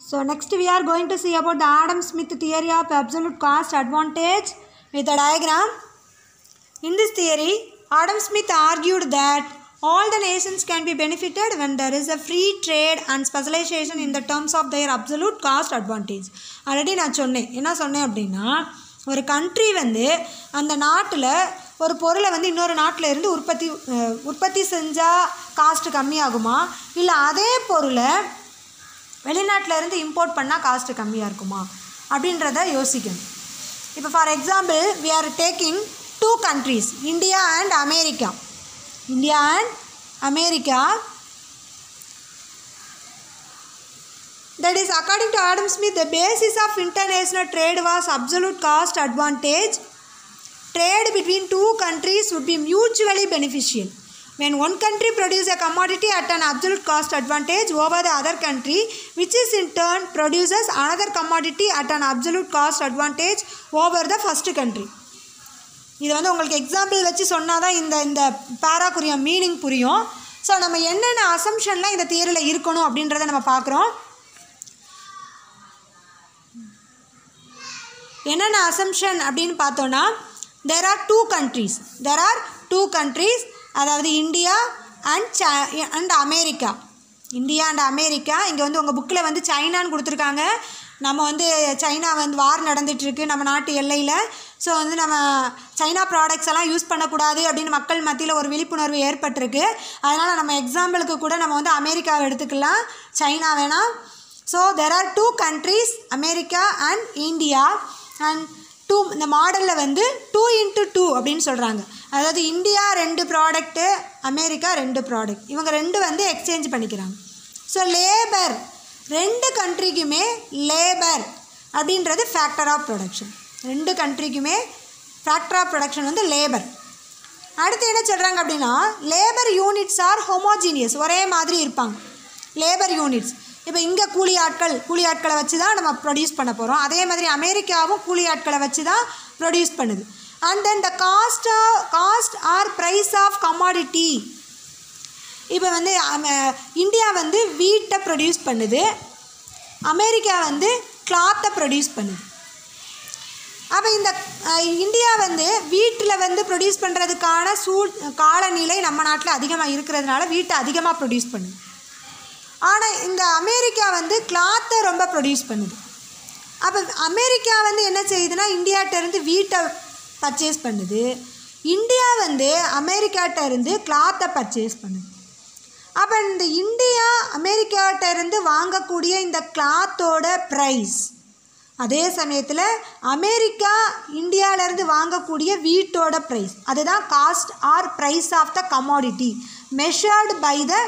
So next we are going to see about the Adam Smith theory of absolute cost advantage with a diagram. In this theory, Adam Smith argued that all the nations can be benefited when there is a free trade and specialization in the terms of their absolute cost advantage. Already நான் சொன்னேன் என்ன சொன்னேன் அப்படின்னா ஒரு country வந்து அந்த நாட்டில் ஒரு பொருளை வந்து இன்னொரு நாட்டில் இருந்து உற்பத்தி அஹ், உற்பத்தி செஞ்சால் காஸ்ட்டு கம்மியாகுமா இல்லை அதே பொருளை வெளிநாட்டில் இருந்து இம்போர்ட் பண்ணால் காஸ்ட்டு கம்மியாக இருக்குமா அப்படின்றத யோசிக்கணும் இப்போ for example we are taking two countries India and America India and America that is according to adam smith the basis of international trade was absolute cost advantage trade between two countries would be mutually beneficial when one country produces a commodity at an absolute cost advantage over the other country which is in turn produces another commodity at an absolute cost advantage over the first country இது வந்து உங்களுக்கு example வச்சு சொன்னால் தான் இந்த இந்த பேராக்குரிய meaning புரியும் so நம்ம என்னென்ன அசம்ஷன்லாம் இந்த தியரியில் இருக்கணும் அப்படின்றத நம்ம பார்க்குறோம் என்னென்ன அசம்ஷன் அப்படின்னு பார்த்தோன்னா there are two countries there are two countries அதாவது India and and America India and America இங்கே வந்து உங்கள் புக்கில் வந்து சைனான்னு கொடுத்துருக்காங்க நம்ம வந்து சைனா வந்து வார் நடந்துகிட்ருக்கு நம்ம நாட்டு எல்லையில் ஸோ வந்து நம்ம சைனா ப்ராடக்ட்ஸ் எல்லாம் யூஸ் பண்ணக்கூடாது அப்படின்னு மக்கள் மத்தியில் ஒரு விழிப்புணர்வு ஏற்பட்டிருக்கு அதனால் நம்ம எக்ஸாம்பிளுக்கு கூட நம்ம வந்து அமெரிக்காவை எடுத்துக்கலாம் சைனா வேணாம் so there are two countries America and India and two இந்த மாடலில் வந்து டூ இன்ட்டு டூ அப்படின்னு சொல்கிறாங்க அதாவது இந்தியா ரெண்டு ப்ராடக்ட்டு அமெரிக்கா ரெண்டு ப்ராடக்ட் இவங்க ரெண்டு வந்து எக்ஸ்சேஞ்ச் பண்ணிக்கிறாங்க ஸோ லேபர் ரெண்டு கண்ட்ரிக்குமே லேபர் அப்படின்றது ஃபேக்டர் ஆஃப் ப்ரொடக்ஷன் ரெண்டு கண்ட்ரிக்குமே ஃபேக்டர் ஆஃப் ப்ரொடக்ஷன் வந்து லேபர் அடுத்து என்ன சொல்கிறாங்க அப்படின்னா லேபர் யூனிட்ஸ் ஆர் ஹோமோஜீனியஸ் ஒரே மாதிரி இருப்பாங்க லேபர் யூனிட்ஸ் இப்போ இங்கே கூலி ஆட்கள் கூலி ஆட்களை வச்சு தான் நம்ம ப்ரொடியூஸ் பண்ண போகிறோம் அதே மாதிரி அமெரிக்காவும் கூலி ஆட்களை வச்சு தான் ப்ரொடியூஸ் பண்ணுது and then the cost cost or price of commodity இப்போ வந்து அம- இந்தியா வந்து வீட்டை ப்ரொடியூஸ் பண்ணுது அமெரிக்கா வந்து கிளாத்தை ப்ரொடியூஸ் பண்ணுது அப்போ இந்த அஹ், இந்தியா வந்து வீட்டில் வந்து ப்ரொடியூஸ் பண்ணுறதுக்கான சூழ் காலநிலை நம்ம நாட்டில் அதிகமாக இருக்கிறதுனால வீட்டை அதிகமாக ப்ரொடியூஸ் பண்ணுது ஆனால் இந்த அமெரிக்கா வந்து கிளாத்தை ரொம்ப ப்ரொடியூஸ் பண்ணுது அப்போ அமெரிக்கா வந்து என்ன செய்யுதுன்னா இந்தியாட்ட இருந்து வீட்டை பர்ச்சேஸ் பண்ணுது இந்தியா வந்து அமெரிக்காட்ட இருந்து கிளாத்தை பர்ச்சேஸ் பண்ணுது அப்போ இந்த இந்தியா அமெரிக்காட்ட இருந்து வாங்கக்கூடிய இந்த கிளாத்தோட ப்ரைஸ் அதே சமயத்தில் அமெரிக்கா இந்தியாவிலேருந்து வாங்கக்கூடிய வீட்டோட ப்ரைஸ் அதுதான் cost or price of the commodity measured by the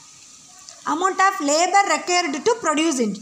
amount of labour required to produce in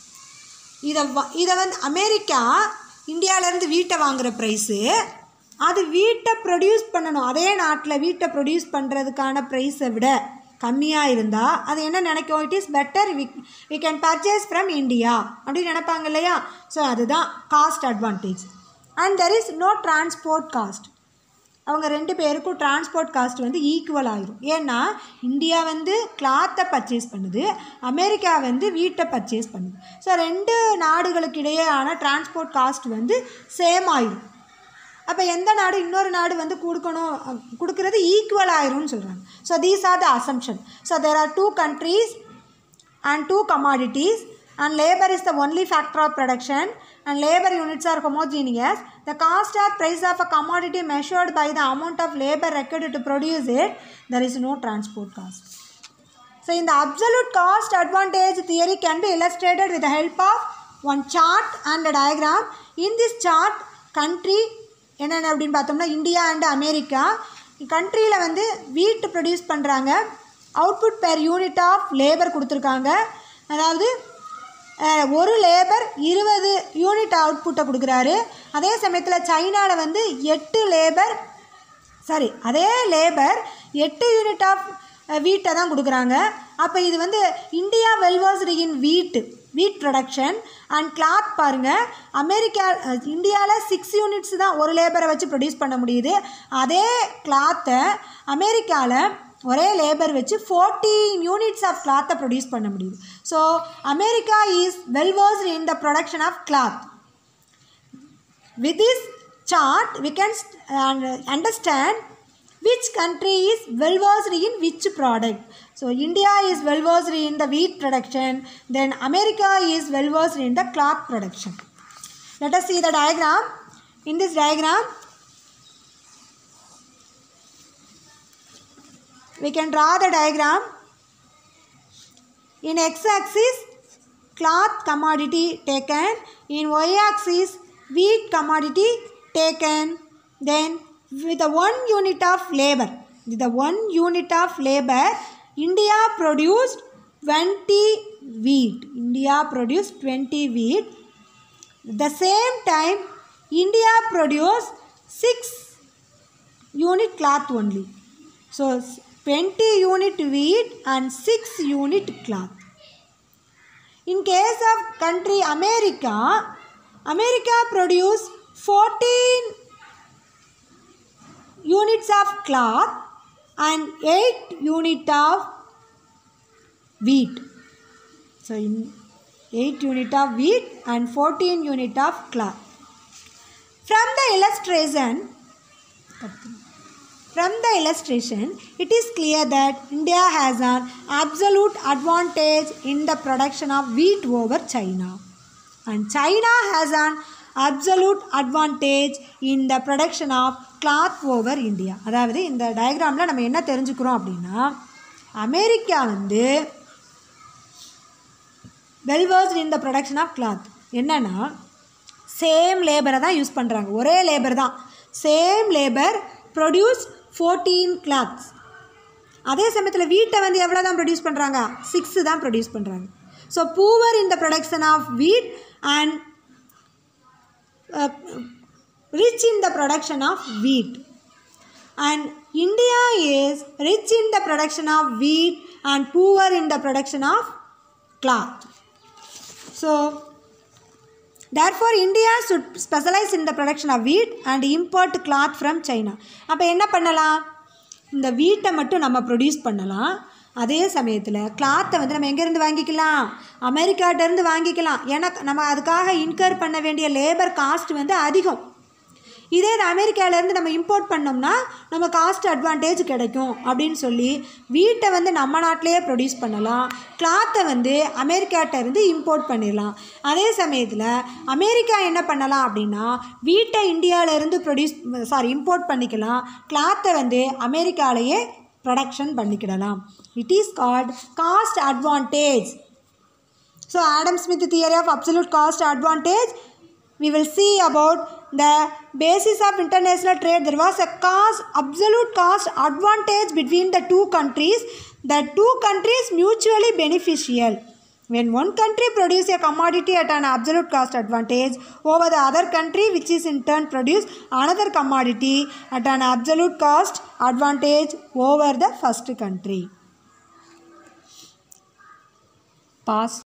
இதை வ- இதை வந்து அமெரிக்கா இந்தியாவிலேருந்து வீட்டை வாங்குகிற ப்ரைஸு அது வீட்டை ப்ரொடியூஸ் பண்ணணும் அதே நாட்டில் வீட்டை ப்ரொடியூஸ் பண்ணுறதுக்கான ப்ரைஸை விட கம்மியாக இருந்தால் அது என்ன நினைக்கும் it is better we we can purchase from India அப்படின்னு நினைப்பாங்க இல்லையா ஸோ அதுதான் cost advantage and there is no transport cost அவங்க ரெண்டு பேருக்கும் டிரான்ஸ்போர்ட் காஸ்ட் வந்து ஈக்குவல் ஆயிரும் ஏன்னா இந்தியா வந்து கிளாத்தை பர்ச்சேஸ் பண்ணுது அமெரிக்கா வந்து வீட்டை பர்ச்சேஸ் பண்ணுது ஸோ ரெண்டு நாடுகளுக்கு இடையேயான டிரான்ஸ்போர்ட் காஸ்ட் வந்து சேம் ஆயிரும் அப்போ எந்த நாடு இன்னொரு நாடு வந்து கொடுக்கணும் அஹ், கொடுக்கறது ஈக்குவல் ஆயிரும்னு சொல்கிறாங்க so these are the assumption so there are two countries and two commodities and labor is the only factor of production and labor units are homogeneous the cost or price of a commodity measured by the amount of labor required to produce it there is no transport cost so in the absolute cost advantage theory can be illustrated with the help of one chart and a diagram in this chart country என்னென்ன அப்படின்னு பார்த்தோம்னா India and America கண்ட்ரியில் வந்து wheat produce பண்ணுறாங்க output per unit of labour கொடுத்துருக்காங்க அதாவது அஹ், ஒரு labour இருபது யூனிட் அவுட்புட்டை கொடுக்குறாரு அதே சமயத்தில் சைனாவில் வந்து எட்டு லேபர் சாரி அதே லேபர் எட்டு யூனிட் ஆஃப் வீட்டை தான் கொடுக்குறாங்க அப்போ இது வந்து India வெல்வர்ஸ்டு in wheat wheat production and cloth பாருங்கள் அமெரிக்கா இந்தியாவில் சிக்ஸ் யூனிட்ஸ் தான் ஒரு லேபரை வச்சு ப்ரொடியூஸ் பண்ண முடியுது அதே கிளாத்தை அமெரிக்காவில் ஒரே லேபர் வச்சு ஃபோர்டீன் யூனிட்ஸ் ஆஃப் கிளாத்தை ப்ரொடியூஸ் பண்ண முடியுது so America is well versed in the production of cloth with this chart we can st- uh, understand which country is well versed in which product so india is well versed in the wheat production then america is well versed in the cloth production let us see the diagram in this diagram we can draw the diagram in x-axis cloth commodity taken in y-axis wheat commodity taken then with the one unit of labor with the one unit of labor india produced 20 wheat india produced 20 wheat at the same time india produced 6 unit cloth only so 20 unit wheat and 6 unit cloth in case of country america america produced 14 units of cloth and 8 unit of wheat so in 8 unit of wheat and 14 unit of cloth from the illustration from the illustration, it is clear that India has an absolute advantage in the production of wheat over China. And China has an absolute advantage in the production of cloth over India. அதாவது இந்த டயக்ராமில் நம்ம என்ன தெரிஞ்சுக்கிறோம் அப்படின்னா America வந்து well versed in the production of cloth என்னன்னா same லேபரை தான் யூஸ் பண்ணுறாங்க ஒரே லேபர் தான் same labour produce fourteen cloths அதே சமயத்தில் வீட்டை வந்து எவ்வளோ தான் ப்ரொடியூஸ் பண்ணுறாங்க சிக்ஸு தான் ப்ரொடியூஸ் பண்ணுறாங்க so poor in the production of wheat and rich in the production of wheat and india is rich in the production of wheat and poor in the production of cloth so therefore india should specialize in the production of wheat and import cloth from china அப்போ என்ன பண்ணலாம் இந்த வீட்டை மட்டும் நம்ம produce பண்ணலாம் அதே சமயத்தில் கிளாத்தை வந்து நம்ம எங்கேருந்து வாங்கிக்கலாம் அமெரிக்காட்டேருந்து வாங்கிக்கலாம் ஏன்னா நம்ம அதுக்காக இன்கர் பண்ண வேண்டிய லேபர் காஸ்ட் வந்து அதிகம் இதே இது அமெரிக்காவிலேருந்து நம்ம இம்போர்ட் பண்ணோம்னா நம்ம காஸ்ட் அட்வான்டேஜ் கிடைக்கும் அப்படின்னு சொல்லி வீட்டை வந்து நம்ம நாட்டிலேயே ப்ரொடியூஸ் பண்ணலாம் கிளாத்தை வந்து அமெரிக்காட்ட இருந்து இம்போர்ட் பண்ணிடலாம் அதே சமயத்தில் அமெரிக்கா என்ன பண்ணலாம் அப்படின்னா வீட்டை இந்தியாவிலேருந்து ப்ரொடியூஸ் சாரி இம்போர்ட் பண்ணிக்கலாம் கிளாத்தை வந்து அமெரிக்காலேயே ப்ரொடக்ஷன் பண்ணிக்கிடலாம் it is called cost advantage So Adam Smith theory of absolute cost advantage we will see about the basis of international trade there was a cost absolute cost advantage between the two countries the two countries mutually beneficial when one country produce a commodity at an absolute cost advantage over the other country which is in turn produce another commodity at an absolute cost advantage over the first country pass